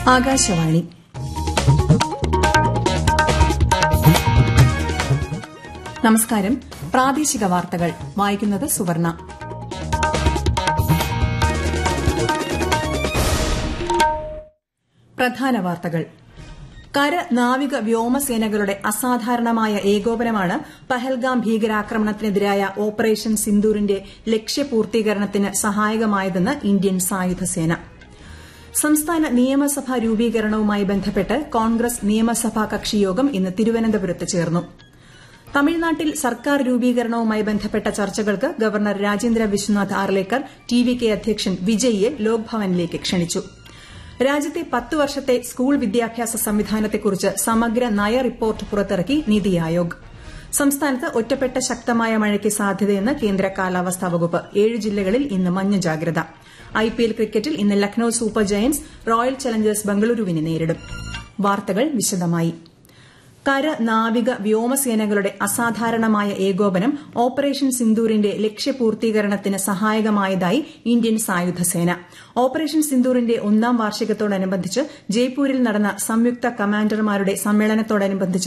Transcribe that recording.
ആകാശവാണി നമസ്കാരം പ്രാദേശിക വാർത്തകൾ വായിക്കുന്നത് സുവർണ പ്രധാന വാർത്തകൾ കര നാവിക വ്യോമസേനകളുടെ അസാധാരണമായ ഏകോപനമാണ് പഹൽഗാം ഭീകരാക്രമണത്തിനെതിരായ ഓപ്പറേഷൻ സിന്ദൂറിന്റെ ലക്ഷ്യപൂർത്തീകരണത്തിന് സഹായകമായതെന്ന് ഇന്ത്യൻ സായുധസേന സംസ്ഥാന നിയമസഭാ രൂപീകരണവുമായി ബന്ധപ്പെട്ട് കോൺഗ്രസ് നിയമസഭാ കക്ഷിയോഗം ഇന്ന് തിരുവനന്തപുരത്ത് ചേർന്നു തമിഴ്നാട്ടിൽ സർക്കാർ രൂപീകരണവുമായി ബന്ധപ്പെട്ട ചർച്ചകൾക്ക് governor Rajendra Vishwanath Arlekar T V K അധ്യക്ഷൻ വിജയിയെ ലോക്ഭവനിലേക്ക് ക്ഷണിച്ചു രാജ്യത്തെ പത്ത് വർഷത്തെ സ്കൂൾ വിദ്യാഭ്യാസ സംവിധാനത്തെക്കുറിച്ച് സമഗ്ര നയ റിപ്പോർട്ട് പുറത്തിറക്കി നിതി ആയോഗ് സംസ്ഥാനത്ത് ഒറ്റപ്പെട്ട ശക്തമായ മഴയ്ക്ക് സാധ്യതയെന്ന് കേന്ദ്ര കാലാവസ്ഥാ വകുപ്പ് ഏഴ് ജില്ലകളിൽ ഇന്ന് മഞ്ഞ ജാഗ്രത ഐപിഎൽ ക്രിക്കറ്റിൽ ഇന്ന് Lucknow Super Giants Royal Challengers ബംഗളൂരുവിനെ നേരിടും വാർത്തകൾ വിശദമായി കര നാവിക വ്യോമസേനകളുടെ അസാധാരണമായ ഏകോപനം ഓപ്പറേഷൻ സിന്ദൂറിന്റെ ലക്ഷ്യപൂർത്തീകരണത്തിന് സഹായകമായതായി ഇന്ത്യൻ സായുധസേന ഓപ്പറേഷൻ സിന്ദൂറിന്റെ ഒന്നാം വാർഷികത്തോടനുബന്ധിച്ച് ജയ്പൂരിൽ നടന്ന സംയുക്ത കമാൻഡർമാരുടെ സമ്മേളനത്തോടനുബന്ധിച്ച്